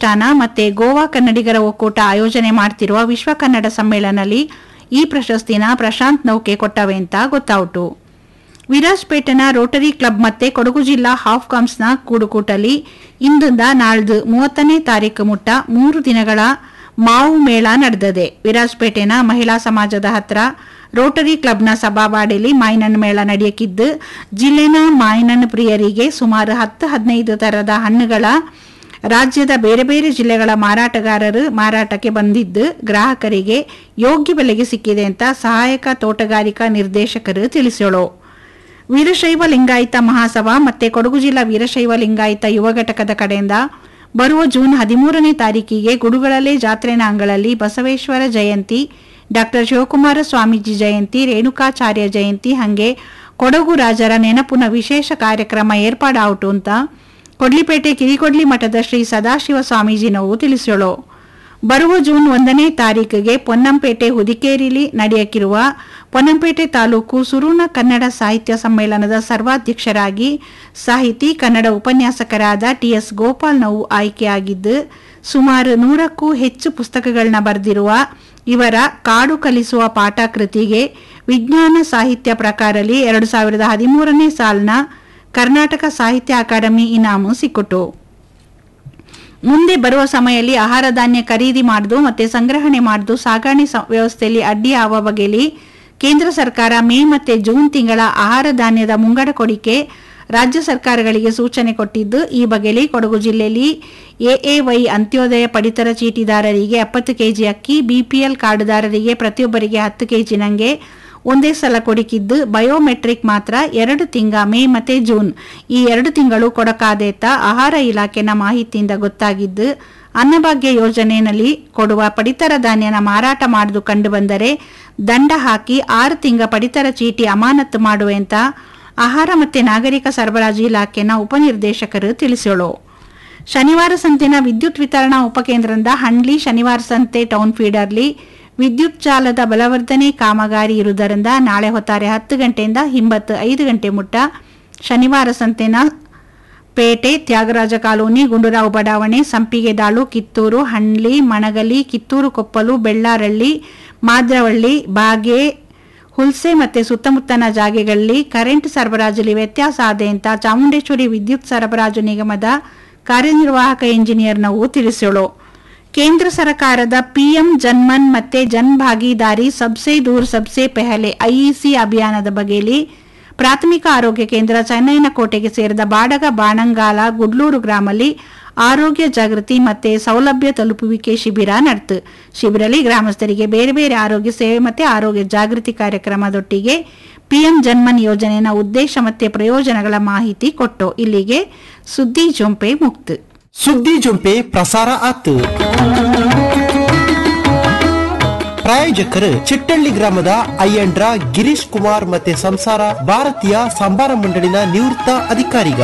ಪ್ರತಿಷ್ಠಾನ ಮತ್ತೆ ಗೋವಾ ಕನ್ನಡಿಗರ ಒಕ್ಕೂಟ ಆಯೋಜನೆ ಮಾಡ್ತಿರುವ ವಿಶ್ವ ಕನ್ನಡ ಸಮ್ಮೇಳನಲ್ಲಿ ಈ ಪ್ರಶಸ್ತಿನ ಪ್ರಶಾಂತ್ ನೌಕೆ ಕೊಟ್ಟವೆ ಅಂತ ಗೊತ್ತಾಯಿತು ವಿರಾಜ್ಪೇಟೆನ ರೋಟರಿ ಕ್ಲಬ್ ಮತ್ತೆ ಕೊಡಗು ಜಿಲ್ಲಾ ಹಾಫ್ ಕಾಮ್ಸ್ನ ಕೂಡುಕೂಟಲಿ ಇಂದಿಂದ ನಾಳ್ದು ಮೂವತ್ತನೇ ತಾರೀಕು ಮುಟ್ಟ ಮೂರು ದಿನಗಳ ಮಾವು ಮೇಳ ನಡೆದಿದೆ ವಿರಾಜ್ಪೇಟೆನ ಮಹಿಳಾ ಸಮಾಜದ ಹತ್ರ ರೋಟರಿ ಕ್ಲಬ್ನ ಸಭಾವಾಡಿಲಿ ಮಾಯಿನಣ್ಣು ಮೇಳ ನಡೆಯಕ್ಕಿದ್ದು ಜಿಲ್ಲೆನ ಮಾಯಿನಣ್ಣು ಪ್ರಿಯರಿಗೆ ಸುಮಾರು ಹತ್ತು ಹದಿನೈದು ತರದ ಹಣ್ಣುಗಳ ರಾಜ್ಯದ ಬೇರೆ ಬೇರೆ ಜಿಲ್ಲೆಗಳ ಮಾರಾಟಗಾರರು ಮಾರಾಟಕ್ಕೆ ಬಂದಿದ್ದು ಗ್ರಾಹಕರಿಗೆ ಯೋಗ್ಯ ಬೆಲೆಗೆ ಸಿಕ್ಕಿದೆ ಅಂತ ಸಹಾಯಕ ತೋಟಗಾರಿಕಾ ನಿರ್ದೇಶಕರು ತಿಳಿಸೋಳು ವೀರಶೈವ ಲಿಂಗಾಯತ ಮಹಾಸಭಾ ಮತ್ತೆ ಕೊಡಗು ಜಿಲ್ಲಾ ವೀರಶೈವ ಲಿಂಗಾಯತ ಯುವ ಘಟಕದ ಕಡೆಯಿಂದ ಬರುವ ಜೂನ್ ಹದಿಮೂರನೇ ತಾರೀಕಿಗೆ ಗುಡುಗಳಲೆ ಜಾತ್ರೆನ ಅಂಗಳಲ್ಲಿ ಬಸವೇಶ್ವರ ಜಯಂತಿ ಡಾಕ್ಟರ್ ಶಿವಕುಮಾರ ಸ್ವಾಮೀಜಿ ಜಯಂತಿ ರೇಣುಕಾಚಾರ್ಯ ಜಯಂತಿ ಹಂಗೆ ಕೊಡಗು ರಾಜರ ನೆನಪುನ ವಿಶೇಷ ಕಾರ್ಯಕ್ರಮ ಏರ್ಪಾಡಾವುಟು ಅಂತ ಕೊಡ್ಲಿಪೇಟೆ ಕಿರಿಕೊಡ್ಲಿ ಮಠದ ಶ್ರೀ ಸದಾಶಿವ ಸ್ವಾಮೀಜಿನವು ತಿಳಿಸೋಳು ಬರುವ ಜೂನ್ ಒಂದನೇ ತಾರೀಕಿಗೆ ಪೊನ್ನಂಪೇಟೆ ಹುದಿಕೇರಿಲಿ ನಡೆಯಕ್ಕಿರುವ ಪೊನ್ನಂಪೇಟೆ ತಾಲೂಕು ಸುರುಣ ಕನ್ನಡ ಸಾಹಿತ್ಯ ಸಮ್ಮೇಳನದ ಸರ್ವಾಧ್ಯಕ್ಷರಾಗಿ ಸಾಹಿತಿ ಕನ್ನಡ ಉಪನ್ಯಾಸಕರಾದ ಟಿಎಸ್ ಗೋಪಾಲ್ ನೋವು ಆಯ್ಕೆಯಾಗಿದ್ದು ಸುಮಾರು ನೂರಕ್ಕೂ ಹೆಚ್ಚು ಪುಸ್ತಕಗಳನ್ನ ಬರೆದಿರುವ ಇವರ ಕಾಡು ಕಲಿಸುವ ಪಾಠ ಕೃತಿಗೆ ವಿಜ್ಞಾನ ಸಾಹಿತ್ಯ ಪ್ರಕಾರಲಿ ಎರಡು ಸಾವಿರದ ಹದಿಮೂರನೇ ಸಾಲಿನ ಕರ್ನಾಟಕ ಸಾಹಿತ್ಯ ಅಕಾಡೆಮಿ ಇನಾಮು ಸಿಕ್ಕಿತು ಮುಂದೆ ಬರುವ ಸಮಯದಲ್ಲಿ ಆಹಾರ ಧಾನ್ಯ ಖರೀದಿ ಮಾಡುದು ಮತ್ತೆ ಸಂಗ್ರಹಣೆ ಮಾಡುದು ಸಾಗಾಣೆ ಸ- ವ್ಯವಸ್ಥೆಯಲ್ಲಿ ಅಡ್ಡಿ ಆವ ಬಗೆಯಲ್ಲಿ ಕೇಂದ್ರ ಸರ್ಕಾರ ಮೇ ಮತ್ತೆ ಜೂನ್ ತಿಂಗಳ ಆಹಾರ ಧಾನ್ಯದ ಮುಂಗಡ ಕೊಡಿಕೆ ರಾಜ್ಯ ಸರ್ಕಾರಗಳಿಗೆ ಸೂಚನೆ ಕೊಟ್ಟಿದ್ದು ಈ ಬಗೆಯಲ್ಲಿ ಕೊಡಗು ಜಿಲ್ಲೆಯಲ್ಲಿ ಎಎವೈ ಅಂತ್ಯೋದಯ ಪಡಿತರ ಚೀಟಿದಾರರಿಗೆ ಎಪ್ಪತ್ತು ಕೆಜಿ ಅಕ್ಕಿ ಬಿಪಿಎಲ್ ಕಾರ್ಡುದಾರರಿಗೆ ಪ್ರತಿಯೊಬ್ಬರಿಗೆ ಹತ್ತು ಕೆಜಿ ನಂಗೆ ಒಂದೇ ಸಲ ಕೊಡಿಕಿದ್ದು ಬಯೋಮೆಟ್ರಿಕ್ ಮಾತ್ರ ಎರಡು ತಿಂಗ ಮೇ ಮತ್ತೆ ಜೂನ್ ಈ ಎರಡು ತಿಂಗಳು ಕೊಡಕಾದೇತ ಆಹಾರ ಇಲಾಖೆನ ಮಾಹಿತಿಯಿಂದ ಗೊತ್ತಾಗಿದ್ದು ಅನ್ನಭಾಗ್ಯ ಯೋಜನೆಯಲ್ಲಿ ಕೊಡುವ ಪಡಿತರ ಧಾನ್ಯನ ಮಾರಾಟ ಮಾಡುವುದು ಕಂಡುಬಂದರೆ ದಂಡ ಹಾಕಿ ಆರು ತಿಂಗ ಪಡಿತರ ಚೀಟಿ ಅಮಾನತು ಮಾಡುವೆ ಅಂತ ಆಹಾರ ಮತ್ತೆ ನಾಗರಿಕ ಸರಬರಾಜು ಇಲಾಖೆನ ಉಪನಿರ್ದೇಶಕರು ತಿಳಿಸೋಳು ಶನಿವಾರ ಸಂತೆನ ವಿದ್ಯುತ್ ವಿತರಣಾ ಉಪಕೇಂದ್ರದಿಂದ ಹಂಡ್ಲಿ ಶನಿವಾರ ಸಂತೆ ಟೌನ್ ಫೀಡರ್ಲಿ ವಿದ್ಯುತ್ ಜಾಲದ ಬಲವರ್ಧನೆ ಕಾಮಗಾರಿ ಇರುವುದರಿಂದ ನಾಳೆ ಹೊತ್ತಾರೆ ಹತ್ತು ಗಂಟೆಯಿಂದ ಹಿಂಬತ್ತು ಐದು ಗಂಟೆ ಮುಟ್ಟ ಶನಿವಾರ ಸಂತೆನ ಪೇಟೆ ತ್ಯಾಗರಾಜ ಕಾಲೋನಿ ಗುಂಡೂರಾವ್ ಬಡಾವಣೆ ಸಂಪಿಗೆದಾಳು ಕಿತ್ತೂರು ಹಣ್ಲಿ ಮಣಗಲಿ ಕಿತ್ತೂರು ಕೊಪ್ಪಲು ಬೆಳ್ಳಾರಳ್ಳಿ ಮಾದ್ರವಳ್ಳಿ ಬಾಗೆ ಹುಲ್ಸೆ ಮತ್ತೆ ಸುತ್ತಮುತ್ತನ ಜಾಗೆಗಳಲ್ಲಿ ಕರೆಂಟ್ ಸರಬರಾಜಲ್ಲಿ ವ್ಯತ್ಯಾಸ ಆದೆ ಅಂತ ಚಾಮುಂಡೇಶ್ವರಿ ವಿದ್ಯುತ್ ಸರಬರಾಜು ನಿಗಮದ ಕಾರ್ಯನಿರ್ವಾಹಕ ಇಂಜಿನಿಯರ್ ನಾವು ತಿಳಿಸೋಳು ಕೇಂದ್ರ ಸರ್ಕಾರದ ಪಿಎಂ ಜನ್ಮನ್ ಮತ್ತೆ ಜನ್ ಭಾಗಿದಾರಿ ಸಬ್ಸೆ ದೂರ್ ಸಬ್ಸೆ ಪೆಹಲೆ ಐಇಸಿ ಅಭಿಯಾನದ ಬಗೆಯಲ್ಲಿ ಪ್ರಾಥಮಿಕ ಆರೋಗ್ಯ ಕೇಂದ್ರ ಚೆನ್ನೈನ ಕೋಟೆಗೆ ಸೇರಿದ ಬಾಡಗ ಬಾಣಂಗಾಲ ಗುಡ್ಲೂರು ಗ್ರಾಮಲ್ಲಿ ಆರೋಗ್ಯ ಜಾಗೃತಿ ಮತ್ತೆ ಸೌಲಭ್ಯ ತಲುಪುವಿಕೆ ಶಿಬಿರ ನಡೆತು ಶಿಬಿರಲ್ಲಿ ಗ್ರಾಮಸ್ಥರಿಗೆ ಬೇರೆ ಬೇರೆ ಆರೋಗ್ಯ ಸೇವೆ ಮತ್ತೆ ಆರೋಗ್ಯ ಜಾಗೃತಿ ಕಾರ್ಯಕ್ರಮದೊಟ್ಟಿಗೆ ಪಿಎಂ ಜನ್ಮನ್ ಯೋಜನೆಯ ಉದ್ದೇಶ ಮತ್ತೆ ಪ್ರಯೋಜನಗಳ ಮಾಹಿತಿ ಕೊಟ್ಟು ಇಲ್ಲಿಗೆ ಸುದ್ದಿ ಜೊಂಪೆ ಮುಕ್ತು ಸುದ್ದಿ ಜೊಂಪೆ ಪ್ರಸಾರ ಆತು ಪ್ರಾಯೋಜಕರು ಚಿಟ್ಟಳ್ಳಿ ಗ್ರಾಮದ ಅಯ್ಯಂಡ್ರ ಗಿರೀಶ್ ಕುಮಾರ್ ಮತ್ತೆ ಸಂಸಾರ ಭಾರತೀಯ ಸಂಬಾರ ಮಂಡಳಿನ ನಿವೃತ್ತ ಅಧಿಕಾರಿಗ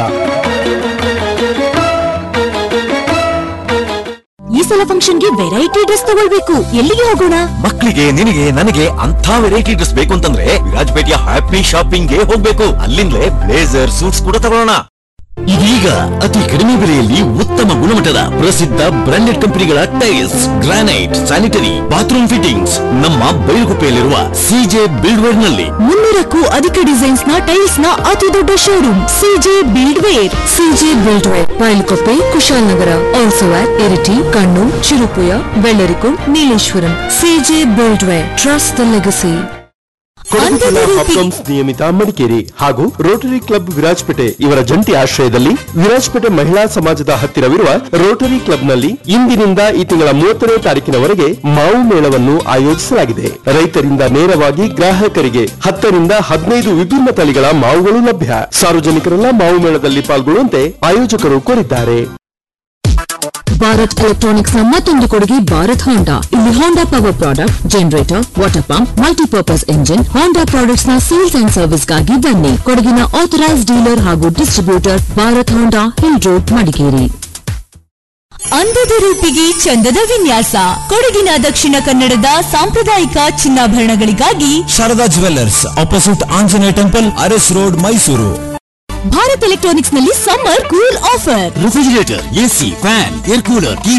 ಈ ಸಲ ಫಂಕ್ಷನ್ಗೆ ವೆರೈಟಿ ಡ್ರೆಸ್ ತಗೊಳ್ಬೇಕು ಎಲ್ಲಿಗೆ ಹೋಗೋಣ ಮಕ್ಕಳಿಗೆ ನಿನಗೆ ನನಗೆ ಅಂತ ವೆರೈಟಿ ಡ್ರೆಸ್ ಬೇಕು ಅಂತಂದ್ರೆ ವಿರಾಜಪೇಟೆಯ ಹ್ಯಾಪಿ ಶಾಪಿಂಗ್ ಗೆ ಹೋಗ್ಬೇಕು ಅಲ್ಲಿಂದಲೇ ಬ್ಲೇಸರ್ ಸೂಟ್ಸ್ ಕೂಡ ತಗೊಳ್ಳೋಣ ಇದೀಗ ಅತಿ ಕಡಿಮೆ ಬೆಲೆಯಲ್ಲಿ ಉತ್ತಮ ಗುಣಮಟ್ಟದ ಪ್ರಸಿದ್ಧ ಬ್ರಾಂಡೆಡ್ ಕಂಪನಿಗಳ tiles granite sanitary bathroom fittings ನಮ್ಮ ಬೈಲುಗುಪ್ಪೆಯಲ್ಲಿರುವ ಸಿಜೆ ಬಿಲ್ಡ್ವೇರ್ ನಲ್ಲಿ ಮುನ್ನೂರಕ್ಕೂ ಅಧಿಕ ಡಿಸೈನ್ಸ್ ನ ಟೈಲ್ಸ್ ನ ಅತಿ ದೊಡ್ಡ showroom C J buildware C J buildware Bylakuppe Kushalnagar also at Iritty Kannur Cherupuzha Vellarikundu Nileshwaram C J buildware trust the legacy Kodagu ಜಿಲ್ಲಾ ಅಂಧದ ರೂಪಿ- ಹಾಪ್ಕಾಮ್ಸ್ ನಿಯಮಿತ ಮಡಿಕೇರಿ ಹಾಗೂ ರೋಟರಿ ಕ್ಲಬ್ ವಿರಾಜಪೇಟೆ ಇವರ ಜಂಟಿ ಆಶ್ರಯದಲ್ಲಿ ವಿರಾಜಪೇಟೆ ಮಹಿಳಾ ಸಮಾಜದ ಹತ್ತಿರವಿರುವ ರೋಟರಿ ಕ್ಲಬ್ನಲ್ಲಿ ಇಂದಿನಿಂದ ಈ ತಿಂಗಳ ಮೂವತ್ತನೇ ತಾರೀಕಿನವರೆಗೆ ಮಾವು ಮೇಳವನ್ನು ಆಯೋಜಿಸಲಾಗಿದೆ ರೈತರಿಂದ ನೇರವಾಗಿ ಗ್ರಾಹಕರಿಗೆ ಹತ್ತರಿಂದ ಹದಿನೈದು ವಿಭಿನ್ನ ತಳಿಗಳ ಮಾವುಗಳು ಲಭ್ಯ ಸಾರ್ವಜನಿಕರೆಲ್ಲ ಮಾವು ಮೇಳದಲ್ಲಿ ಪಾಲ್ಗೊಳ್ಳುವಂತೆ ಆಯೋಜಕರು ಕೋರಿದ್ದಾರೆ ಭಾರತ್ ಎಲೆಕ್ಟ್ರಾನಿಕ್ಸ್ ನ ಮತ್ತೊಂದು ಕೊಡುಗೆ ಭಾರತ್ ಹೋಂಡಾ ಇಲ್ಲಿ Honda power product generator water pump multipurpose engine Honda products ನ ಸೇಲ್ಸ್ ಅಂಡ್ ಸರ್ವಿಸ್ ಗಾಗಿ ಬನ್ನಿ ಕೊಡಗಿನ ಆಥರೈಸ್ ಡೀಲರ್ ಹಾಗೂ distributor Bharat Honda hill road Madikeri ಅಂದದ ರೂಪಿಗೆ ಚಂದದ ವಿನ್ಯಾಸ ಕೊಡಗಿನ ದಕ್ಷಿಣ ಕನ್ನಡದ ಸಾಂಪ್ರದಾಯಿಕ ಚಿನ್ನಾಭರಣಗಳಿಗಾಗಿ Sharada jewellers opposite Anjaneya temple Aras road Mysuru Bharat electronics ನಲ್ಲಿ summer cool offer refrigerator AC fan air cooler